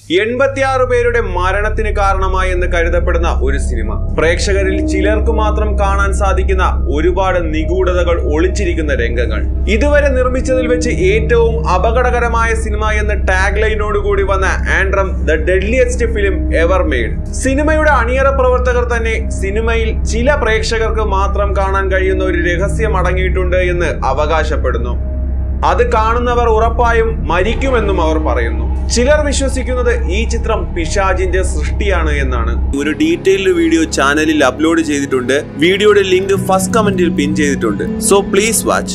എൺപത്തിയാറ് പേരുടെ മരണത്തിന് കാരണമായി എന്ന് കരുതപ്പെടുന്ന ഒരു സിനിമ പ്രേക്ഷകരിൽ ചിലർക്ക് മാത്രം കാണാൻ സാധിക്കുന്ന ഒരുപാട് നിഗൂഢതകൾ ഒളിച്ചിരിക്കുന്ന രംഗങ്ങൾ ഇതുവരെ നിർമ്മിച്ചതിൽ വെച്ച് ഏറ്റവും അപകടകരമായ സിനിമ എന്ന ടാഗ് ലൈനോട് കൂടി വന്ന ആൻഡ്രം the deadliest film ever made സിനിമയുടെ അണിയറ പ്രവർത്തകർ തന്നെ സിനിമയിൽ ചില പ്രേക്ഷകർക്ക് മാത്രം കാണാൻ കഴിയുന്ന ഒരു രഹസ്യം അടങ്ങിയിട്ടുണ്ട് എന്ന് അവകാശപ്പെടുന്നു അത് കാണുന്നവർ ഉറപ്പായും മരിക്കുമെന്നും അവർ പറയുന്നു ചിലർ വിശ്വസിക്കുന്നത് ഈ ചിത്രം പിശാജിന്റെ സൃഷ്ടിയാണ് എന്നാണ് ഒരു ഡീറ്റെയിൽഡ് വീഡിയോ ചാനലിൽ അപ്ലോഡ് ചെയ്തിട്ടുണ്ട് വീഡിയോയുടെ ലിങ്ക് ഫസ്റ്റ് കമന്റിൽ പിൻ ചെയ്തിട്ടുണ്ട് സോ പ്ലീസ് വാച്ച്